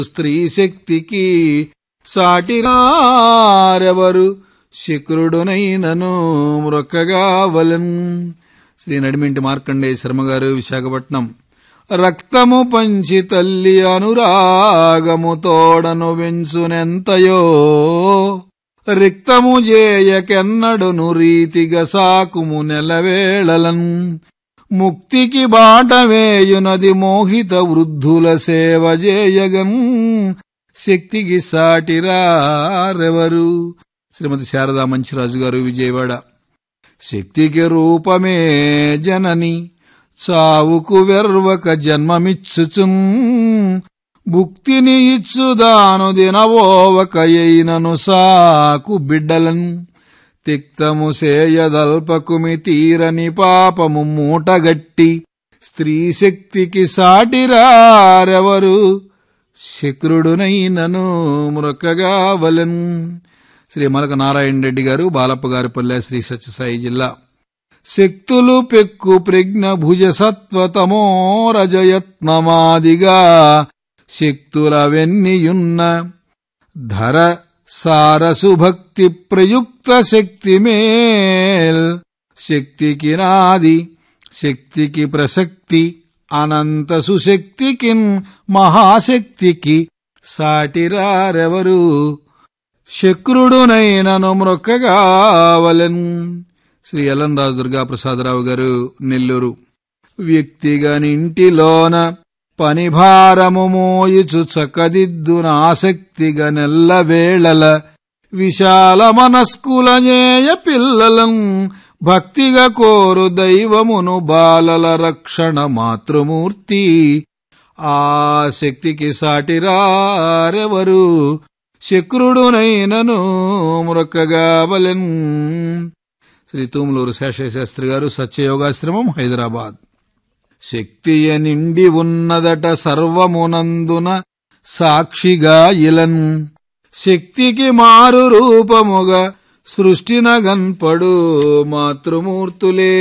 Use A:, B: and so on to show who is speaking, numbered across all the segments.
A: స్త్రీ శక్తికి సాటిరారెవరు శుక్రుడునైనను మ్రొక్కగా వలన్ శ్రీ నడిమింటి మార్కండేయ శర్మ గారు విశాఖపట్నం రక్తము పంచి తల్లి అనురాగము తోడను వెంచునెంతయో రిక్తము జేయకెన్నడును రీతిగా సాకుము నెలవేళలన్ ముక్తికి బాట వేయునది మోహిత వృద్ధుల సేవ చేయగన్ శక్తికి సాటిరారెవరు శ్రీమతి శారదా మంచిరాజు గారు విజయవాడ శక్తికి రూపమే జనని చావుకు వెర్వక జన్మమిచ్చుచున్ భుక్తిని ఇచ్చుదాను దినవోవకయైనను సాకు బిడ్డలన్ తిక్తము సేయదల్పకుమి తీరని పాపము మూటగట్టి స్త్రీ శక్తికి సాటిరారెవరు శక్రుడునైనను మృక్కగా వలన్ శ్రీ మలక నారాయణ రెడ్డి గారు బాలప్ప గారిపల్లె శ్రీ సత్యసాయి జిల్లా శక్తులు పెక్కు ప్రజ్ఞ భుజ సత్వతమో రజయత్నమాదిగా శక్తుల వెన్నియున్న ధర సారసు భక్తి ప్రయుక్త శక్తి మేల్ శక్తికి నాది శక్తికి ప్రసక్తి అనంత సుశక్తికిన్ మహాశక్తికి సాటిరారెవరు శక్రుడునైనను మ్రొక్కగావలెన్ శ్రీ ఎల్ఎన్ రాజు దుర్గా ప్రసాదరావు గారు నెల్లూరు వ్యక్తిగా నింటిలోన పని భారము మోయుచు చక్కదిద్దున ఆసక్తిగా నెల్లవేళల విశాల మనస్కులనేయ పిల్లలం భక్తిగా కోరు దైవమును బాలల రక్షణ మాతృమూర్తి ఆ శక్తికి సాటిరారెవరు శక్రుడునైనను మృక్కగావలెన్ శ్రీ తూములూరు శేషశాస్త్రి గారు సత్యయోగాశ్రమం హైదరాబాద్ శక్తియ నిండి ఉన్నదట సర్వమునందున సాక్షిగా ఇలన్ శక్తికి మారు రూపముగా సృష్టిన గన్పడు మాతృమూర్తులే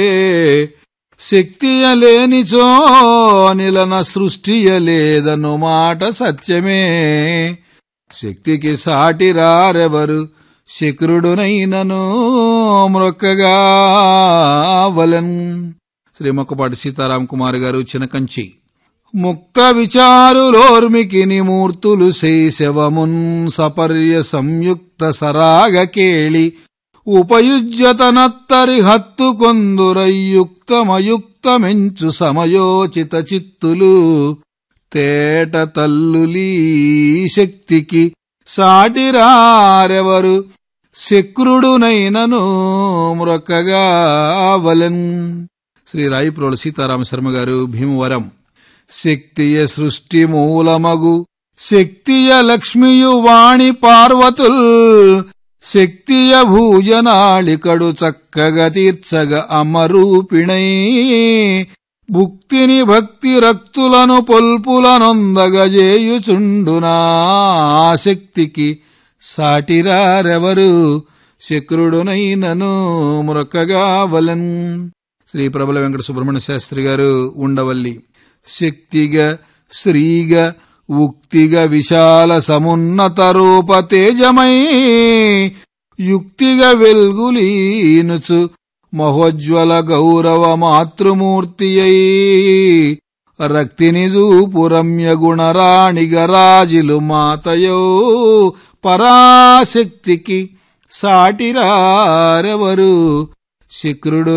A: శక్తియలేనిచో నిలన సృష్టియలేదను మాట సత్యమే శక్తికి సాటిరారెవరు శక్రుడునైనను మ్రొక్కగా వలన్ శ్రీ మొక్కపాటి సీతారాం కుమార్ గారు చినకంచి ముక్త విచారులోర్మికి నిమూర్తులు శైశవమున్ సపర్య సంయుక్త సరాగ కేళి ఉపయుజ్యతనత్తరి హత్తు కొందురయుక్తమయుక్తమెంచు సమయోచిత చిత్తులు తేట తల్లులీ శక్తికి సాటిరారెవరు శక్రుడునైనను మ్రొక్కగా వలన్ శ్రీ రాయిప్రోలు సీతారామ శర్మ గారు భీమవరం శక్తియ సృష్టి మూలమగు శక్తియ లక్ష్మియు వాణి పార్వతుల్ శక్తియ భూజనాళికడు చక్కగా తీర్చగ అమరూపిణై భుక్తిని భక్తి రక్తులను పొల్పులనొందగజేయుచుండునా శక్తికి సాటిరారెవరు శక్రుడునైనను మ్రొక్కగా వలన్ శ్రీ ప్రబల వెంకట సుబ్రహ్మణ్య శాస్త్రి గారు ఉండవల్లి శక్తిగా శ్రీగా ఉక్తిగా విశాల సమున్నత రూప తేజమై యుక్తిగా వెల్గులీనుచు మహోజ్వల గౌరవ మాతృమూర్తి అయి రక్తిని జూపురమ్య గుణరాణిగ రాజిలు మాతయో పరాశక్తికి సాటిరారెవరు శుక్రుడు